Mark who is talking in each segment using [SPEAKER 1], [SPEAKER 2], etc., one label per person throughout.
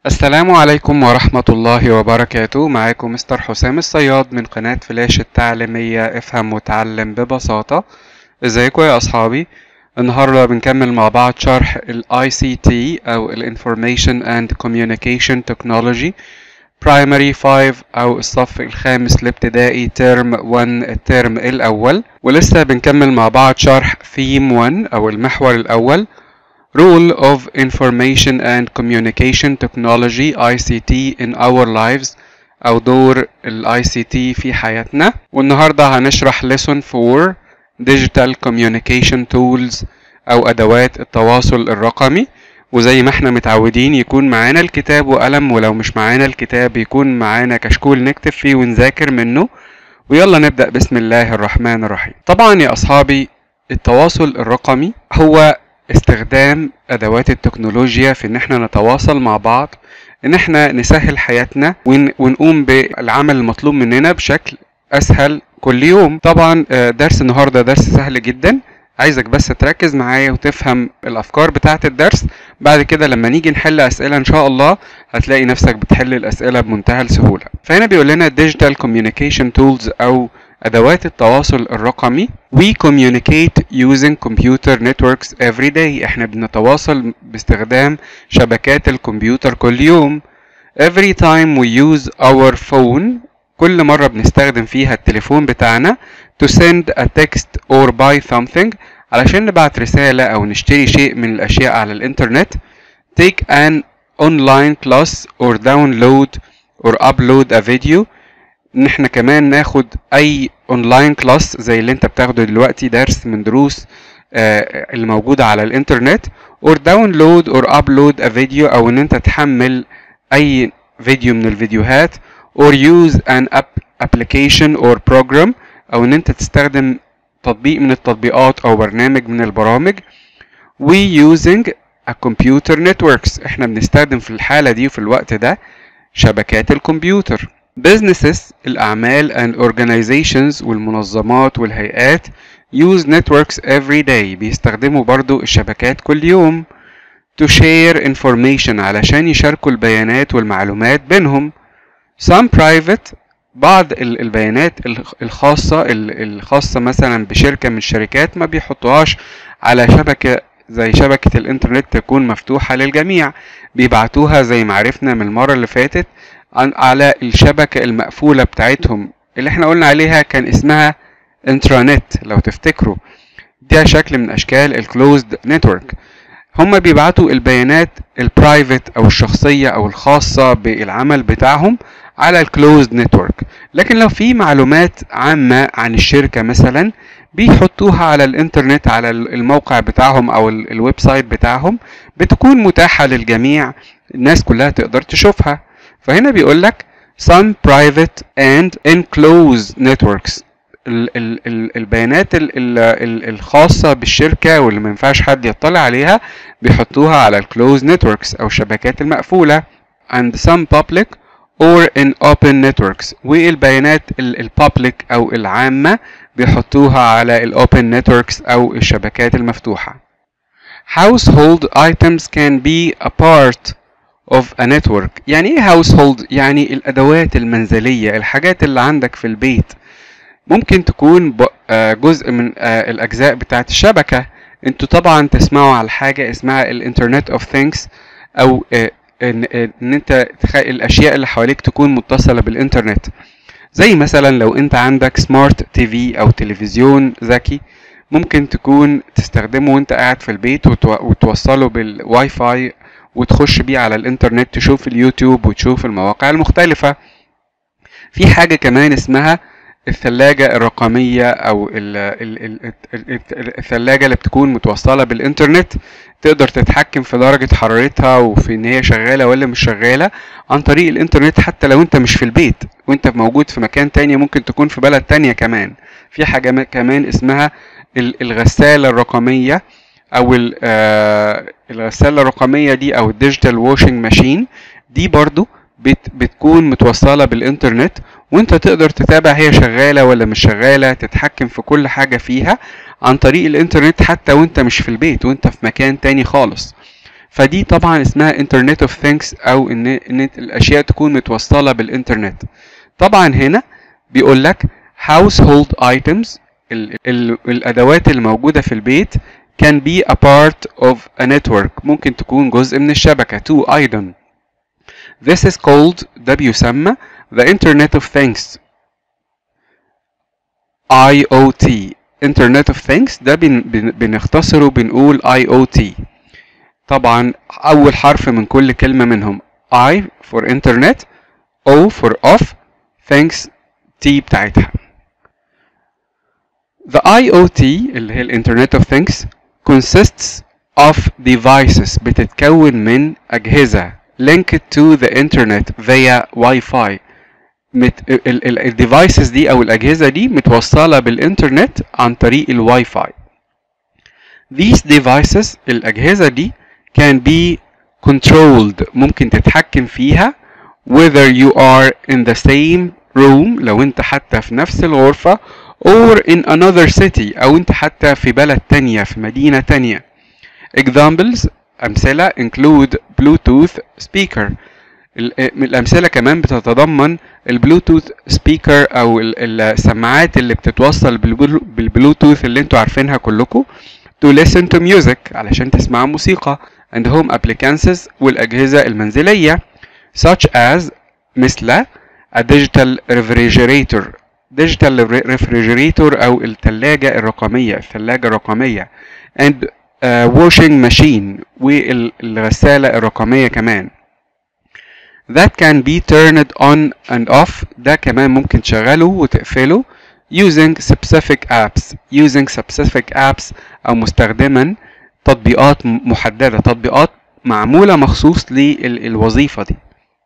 [SPEAKER 1] السلام عليكم ورحمة الله وبركاته معاكم مستر حسام الصياد من قناة فلاش التعليمية افهم وتعلم ببساطة ازيكم يا اصحابي النهاردة بنكمل مع بعض شرح ال ICT او ال Information and Communication Technology Primary 5 او الصف الخامس الابتدائي ترم 1 الترم الاول ولسه بنكمل مع بعض شرح Theme 1 او المحور الاول Role of Information and Communication Technology ICT in our lives أو دور ال ICT في حياتنا والنهاردة هنشرح Lesson 4 Digital Communication Tools أو أدوات التواصل الرقمي وزي ما احنا متعودين يكون معانا الكتاب وقلم ولو مش معانا الكتاب يكون معانا كشكول نكتب فيه ونذاكر منه ويلا نبدأ بسم الله الرحمن الرحيم طبعا يا أصحابي التواصل الرقمي هو استخدام ادوات التكنولوجيا في ان احنا نتواصل مع بعض ان احنا نسهل حياتنا ون ونقوم بالعمل المطلوب مننا بشكل اسهل كل يوم طبعا درس النهارده درس سهل جدا عايزك بس تركز معايا وتفهم الافكار بتاعه الدرس بعد كده لما نيجي نحل اسئله ان شاء الله هتلاقي نفسك بتحل الاسئله بمنتهى السهوله فهنا بيقول لنا digital communication tools او أدوات التواصل الرقمي We communicate using computer networks every day احنا بنتواصل باستخدام شبكات الكمبيوتر كل يوم Every time we use our phone كل مرة بنستخدم فيها التليفون بتاعنا to send a text or buy something علشان نبعت رسالة أو نشتري شيء من الأشياء على الإنترنت take an online class or download or upload a video ان احنا كمان ناخد اي اونلاين كلاس زي اللي انت بتاخده دلوقتي درس من دروس آه اللي موجودة على الانترنت or download or upload a video او ان انت تحمل اي فيديو من الفيديوهات or use an app application or program او ان انت تستخدم تطبيق من التطبيقات او برنامج من البرامج we using a computer networks احنا بنستخدم في الحالة دي وفي الوقت ده شبكات الكمبيوتر businesses الأعمال and organizations والمنظمات والهيئات use networks every day بيستخدموا برضو الشبكات كل يوم to share information علشان يشاركوا البيانات والمعلومات بينهم some private بعض البيانات الخاصة الخاصة مثلا بشركة من الشركات ما بيحطوهاش على شبكة زي شبكة الانترنت تكون مفتوحة للجميع بيبعتوها زي ما عرفنا من المرة اللي فاتت على الشبكة المقفولة بتاعتهم اللي احنا قلنا عليها كان اسمها انترانت لو تفتكروا ده شكل من اشكال الكلوزد نتورك هما بيبعتوا البيانات البرايفت او الشخصية او الخاصة بالعمل بتاعهم على الكلوزد نتورك لكن لو في معلومات عامة عن الشركة مثلا بيحطوها على الانترنت على الموقع بتاعهم او الويب سايت بتاعهم بتكون متاحة للجميع الناس كلها تقدر تشوفها فهنا بيقول لك some private and enclosed networks ال ال ال البيانات ال ال الخاصة بالشركة واللي ما ينفعش حد يطلع عليها بيحطوها على الكلوز نتوركس أو الشبكات المقفولة and some public or in open networks والبيانات البابليك أو العامة بيحطوها على الأوبن networks أو الشبكات المفتوحة household items can be a part of a network يعني ايه household يعني الادوات المنزلية الحاجات اللي عندك في البيت ممكن تكون جزء من الاجزاء بتاعت الشبكة انتوا طبعا تسمعوا على حاجة اسمها الانترنت اوف ثينكس او ان, إن انت الاشياء اللي حواليك تكون متصلة بالانترنت زي مثلا لو انت عندك سمارت تي في او تلفزيون ذكي ممكن تكون تستخدمه وانت قاعد في البيت وتوصله بالواي فاي وتخش بيه على الانترنت تشوف اليوتيوب وتشوف المواقع المختلفة في حاجة كمان اسمها الثلاجة الرقمية أو الثلاجة اللي بتكون متوصلة بالإنترنت تقدر تتحكم في درجة حرارتها وفي إن هي شغالة ولا مش شغالة عن طريق الإنترنت حتى لو أنت مش في البيت وأنت موجود في مكان تاني ممكن تكون في بلد تانية كمان في حاجة كمان اسمها الغسالة الرقمية او الغساله الرقميه دي او الديجيتال واشنج ماشين دي برضو بت بتكون متوصله بالانترنت وانت تقدر تتابع هي شغاله ولا مش شغاله تتحكم في كل حاجه فيها عن طريق الانترنت حتى وانت مش في البيت وانت في مكان تاني خالص فدي طبعا اسمها Internet of Things أو إن إن الأشياء تكون متوصلة بالإنترنت طبعا هنا بيقول لك household items ال ال الأدوات الموجودة في البيت can be a part of a network ممكن تكون جزء من الشبكة too أيضا This is called ده بيسمى the Internet of Things IoT Internet of Things ده بن بن بنختصره بنقول IoT طبعا أول حرف من كل كلمة منهم I for Internet O for off Things T بتاعتها The IoT اللي هي ال Internet of Things consists of devices بتتكون من أجهزة linked to the internet via Wi-Fi الديفايسز دي او الاجهزه دي متوصله بالانترنت عن طريق الواي فاي These devices الاجهزه دي can be controlled ممكن تتحكم فيها whether you are in the same room لو انت حتى في نفس الغرفه or in another city او انت حتى في بلد تانية في مدينه تانية examples امثله include bluetooth speaker من الأمثلة كمان بتتضمن البلوتوث سبيكر أو السماعات اللي بتتوصل بالبلوتوث اللي انتوا عارفينها كلكم to listen to music علشان تسمعوا موسيقى and home appliances والأجهزة المنزلية such as مثل a digital refrigerator digital refrigerator أو الثلاجة الرقمية الثلاجة الرقمية and uh, washing machine والغسالة الرقمية كمان that can be turned on and off ده كمان ممكن تشغله وتقفله using specific apps using specific apps أو مستخدما تطبيقات محددة تطبيقات معمولة مخصوص للوظيفة دي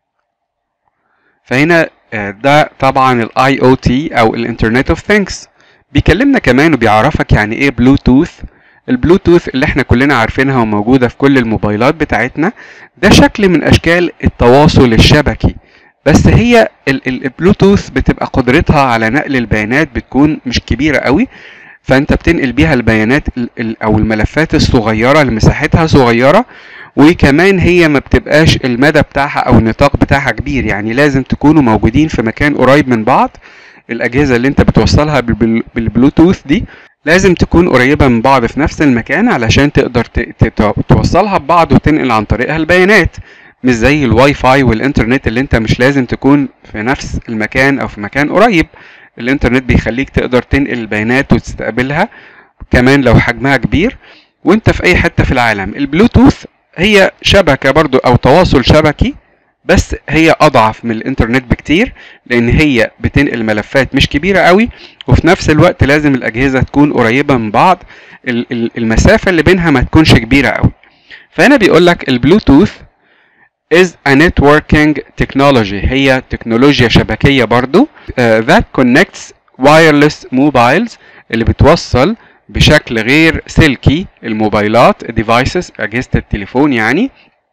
[SPEAKER 1] فهنا ده طبعا ال IoT أو ال Internet of Things بيكلمنا كمان وبيعرفك يعني ايه بلوتوث البلوتوث اللي احنا كلنا عارفينها وموجودة في كل الموبايلات بتاعتنا ده شكل من اشكال التواصل الشبكي بس هي البلوتوث بتبقى قدرتها على نقل البيانات بتكون مش كبيرة قوي فانت بتنقل بيها البيانات او الملفات الصغيرة اللي مساحتها صغيرة وكمان هي ما بتبقاش المدى بتاعها او النطاق بتاعها كبير يعني لازم تكونوا موجودين في مكان قريب من بعض الاجهزة اللي انت بتوصلها بالبلوتوث دي لازم تكون قريبة من بعض في نفس المكان علشان تقدر توصلها ببعض وتنقل عن طريقها البيانات مش زي الواي فاي والانترنت اللي انت مش لازم تكون في نفس المكان او في مكان قريب الانترنت بيخليك تقدر تنقل البيانات وتستقبلها كمان لو حجمها كبير وانت في اي حتة في العالم البلوتوث هي شبكة برضو او تواصل شبكي بس هي اضعف من الانترنت بكتير لان هي بتنقل ملفات مش كبيره قوي وفي نفس الوقت لازم الاجهزه تكون قريبه من بعض المسافه اللي بينها ما تكونش كبيره قوي فهنا بيقول لك البلوتوث is a networking technology هي تكنولوجيا شبكيه برضو uh, that connects wireless mobiles اللي بتوصل بشكل غير سلكي الموبايلات devices اجهزه التليفون يعني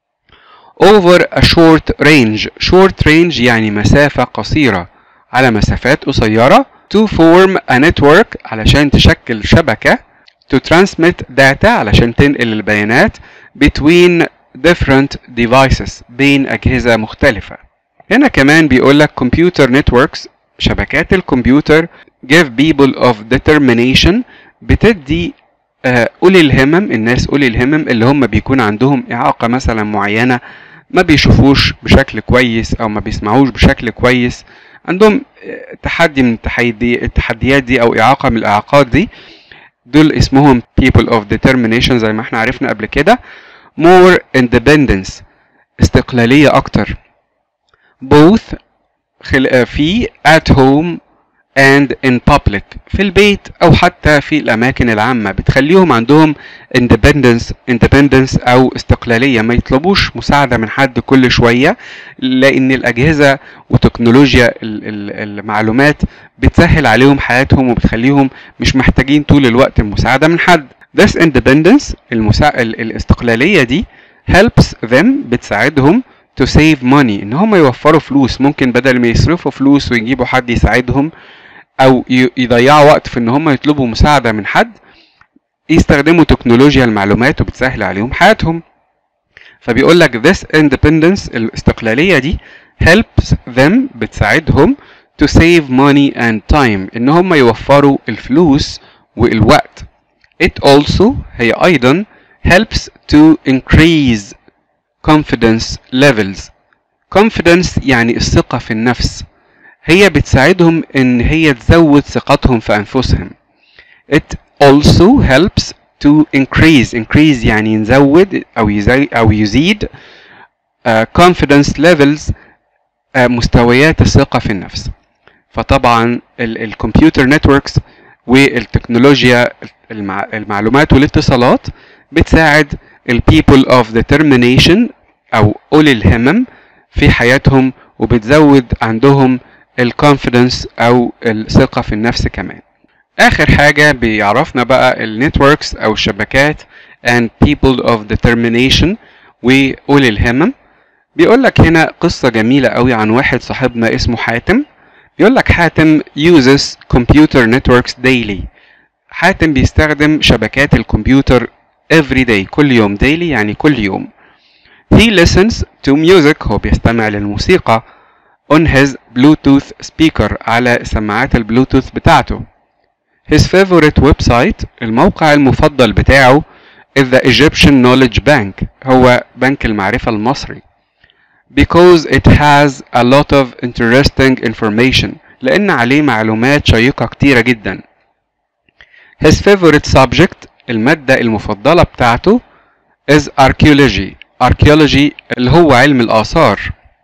[SPEAKER 1] over a short range short range يعني مسافة قصيرة على مسافات قصيرة to form a network علشان تشكل شبكة to transmit data علشان تنقل البيانات between different devices بين أجهزة مختلفة هنا كمان بيقول لك computer networks شبكات الكمبيوتر give people of determination بتدي أولي الهمم الناس أولي الهمم اللي هم بيكون عندهم إعاقة مثلا معينة ما بيشوفوش بشكل كويس او ما بيسمعوش بشكل كويس عندهم تحدي من التحدي التحديات دي او اعاقه من الاعاقات دي دول اسمهم people of determination زي ما احنا عرفنا قبل كده more independence استقلاليه اكتر both في at home and in public في البيت او حتى في الاماكن العامة بتخليهم عندهم independence independence او استقلالية ما يطلبوش مساعدة من حد كل شوية لان الاجهزة وتكنولوجيا المعلومات بتسهل عليهم حياتهم وبتخليهم مش محتاجين طول الوقت المساعدة من حد this independence المسا... الاستقلالية دي helps them بتساعدهم to save money ان هم يوفروا فلوس ممكن بدل ما يصرفوا فلوس ويجيبوا حد يساعدهم او يضيعوا وقت في ان هم يطلبوا مساعدة من حد يستخدموا تكنولوجيا المعلومات وبتسهل عليهم حياتهم فبيقول لك this independence الاستقلالية دي helps them بتساعدهم to save money and time ان هم يوفروا الفلوس والوقت it also هي ايضا helps to increase confidence levels confidence يعني الثقة في النفس هي بتساعدهم ان هي تزود ثقتهم في انفسهم it also helps to increase increase يعني نزود او يزي او يزيد uh, confidence levels uh, مستويات الثقة في النفس فطبعا الكمبيوتر نتوركس والتكنولوجيا المع... المعلومات والاتصالات بتساعد ال people of determination او اولي الهمم في حياتهم وبتزود عندهم الكونفيدنس او الثقة في النفس كمان اخر حاجة بيعرفنا بقى النتوركس او الشبكات and people of determination واولي الهمم بيقول لك هنا قصة جميلة قوي عن واحد صاحبنا اسمه حاتم بيقول لك حاتم uses computer networks daily حاتم بيستخدم شبكات الكمبيوتر every day كل يوم daily يعني كل يوم he listens to music هو بيستمع للموسيقى on his bluetooth speaker على سماعات البلوتوث بتاعته his favorite website الموقع المفضل بتاعه is the Egyptian Knowledge Bank هو بنك المعرفة المصري because it has a lot of interesting information لأن عليه معلومات شيقة كتيرة جدا his favorite subject المادة المفضلة بتاعته is archaeology archaeology اللي هو علم الآثار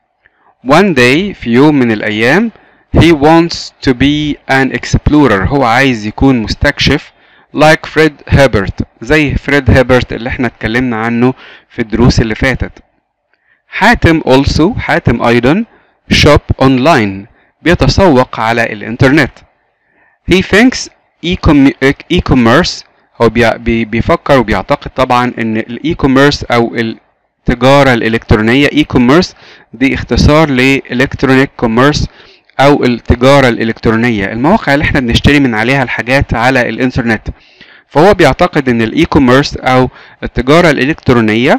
[SPEAKER 1] one day في يوم من الأيام he wants to be an explorer هو عايز يكون مستكشف like فريد هيبرت زي فريد هيبرت اللي احنا اتكلمنا عنه في الدروس اللي فاتت حاتم also حاتم أيضا shop online بيتسوق على الإنترنت he thinks e-commerce هو بي بيفكر وبيعتقد طبعا ان الاي كوميرس او التجاره الالكترونيه اي كوميرس دي اختصار لالكترونيك كوميرس او التجاره الالكترونيه المواقع اللي احنا بنشتري من عليها الحاجات على الانترنت فهو بيعتقد ان الاي كوميرس او التجاره الالكترونيه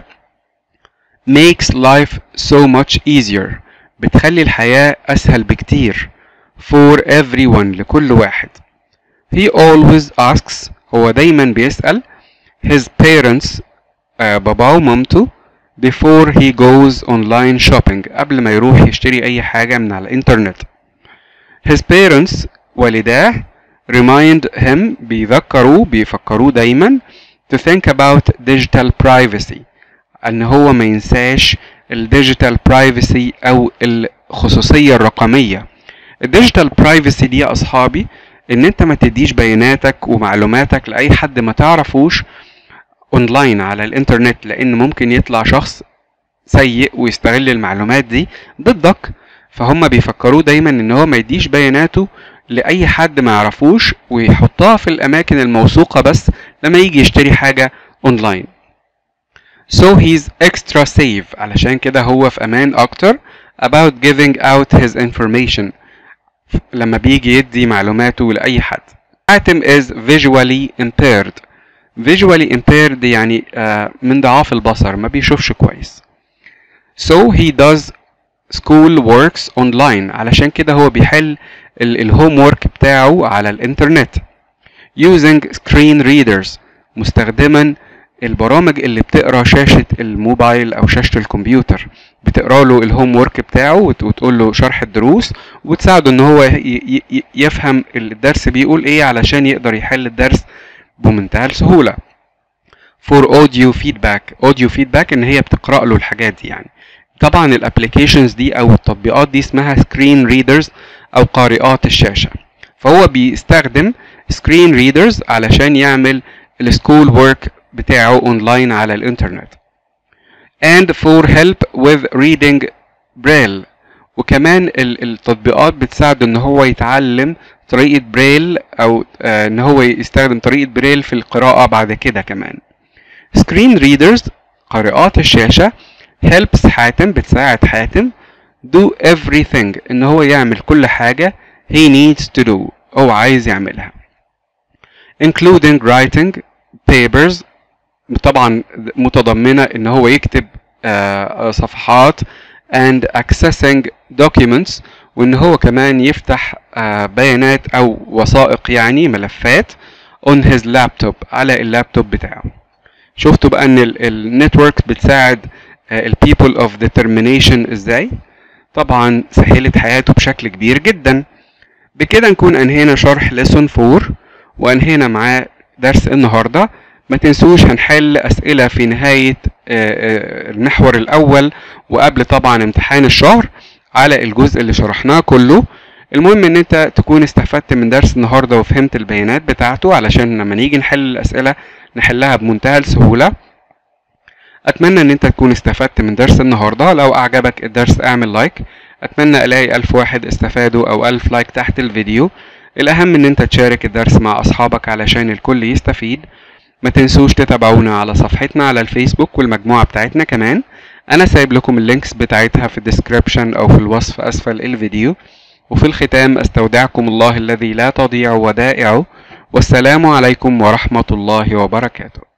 [SPEAKER 1] makes life so much easier بتخلي الحياه اسهل بكتير for everyone لكل واحد he always asks هو دايما بيسأل his parents آه باباه ومامته before he goes online shopping قبل ما يروح يشتري أي حاجة من على الإنترنت his parents والداه remind him بيذكروه بيفكروه دايما to think about digital privacy ان هو ما ينساش الديجيتال برايفسي او الخصوصيه الرقميه الديجيتال برايفسي دي يا اصحابي ان انت ما تديش بياناتك ومعلوماتك لاي حد ما تعرفوش اونلاين على الانترنت لان ممكن يطلع شخص سيء ويستغل المعلومات دي ضدك فهم بيفكروه دايما ان هو ما يديش بياناته لاي حد ما يعرفوش ويحطها في الاماكن الموثوقه بس لما يجي يشتري حاجه اونلاين so he's extra safe علشان كده هو في امان اكتر about giving out his information لما بيجي يدي معلوماته لأي حد حاتم is visually impaired visually impaired يعني uh, من ضعاف البصر ما بيشوفش كويس so he does school works online علشان كده هو بيحل الهوم ورك بتاعه على الانترنت using screen readers مستخدما البرامج اللي بتقرا شاشة الموبايل أو شاشة الكمبيوتر بتقرا له الهوم ورك بتاعه وتقول له شرح الدروس وتساعده إن هو يفهم الدرس بيقول إيه علشان يقدر يحل الدرس بمنتهى السهولة. for audio feedback audio feedback إن هي بتقرأ له الحاجات دي يعني. طبعا الابلكيشنز دي أو التطبيقات دي اسمها screen readers أو قارئات الشاشة. فهو بيستخدم screen readers علشان يعمل السكول ورك بتاعه اونلاين على الانترنت and for help with reading braille وكمان التطبيقات بتساعده ان هو يتعلم طريقة بريل او آه ان هو يستخدم طريقة بريل في القراءة بعد كده كمان screen readers قارئات الشاشة helps حاتم بتساعد حاتم do everything ان هو يعمل كل حاجة he needs to do هو عايز يعملها including writing papers طبعا متضمنه ان هو يكتب آه، صفحات and accessing documents وان هو كمان يفتح آه، بيانات او وثائق يعني ملفات on his laptop على اللابتوب بتاعه شفتوا بقى ان النتورك بتساعد ال people of determination ازاي طبعا سهلت حياته بشكل كبير جدا بكده نكون انهينا شرح lesson 4 وانهينا معاه درس النهارده ما تنسوش هنحل اسئله في نهايه آه، آه، المحور الاول وقبل طبعا امتحان الشهر على الجزء اللي شرحناه كله المهم ان انت تكون استفدت من درس النهارده وفهمت البيانات بتاعته علشان لما نيجي نحل الاسئله نحلها بمنتهى السهوله اتمنى ان انت تكون استفدت من درس النهارده لو اعجبك الدرس اعمل لايك اتمنى الاقي الف واحد استفادوا او الف لايك تحت الفيديو الاهم ان انت تشارك الدرس مع اصحابك علشان الكل يستفيد ما تنسوش تتابعونا على صفحتنا على الفيسبوك والمجموعة بتاعتنا كمان انا سايب لكم اللينكس بتاعتها في الديسكريبشن او في الوصف اسفل الفيديو وفي الختام استودعكم الله الذي لا تضيع ودائعه والسلام عليكم ورحمة الله وبركاته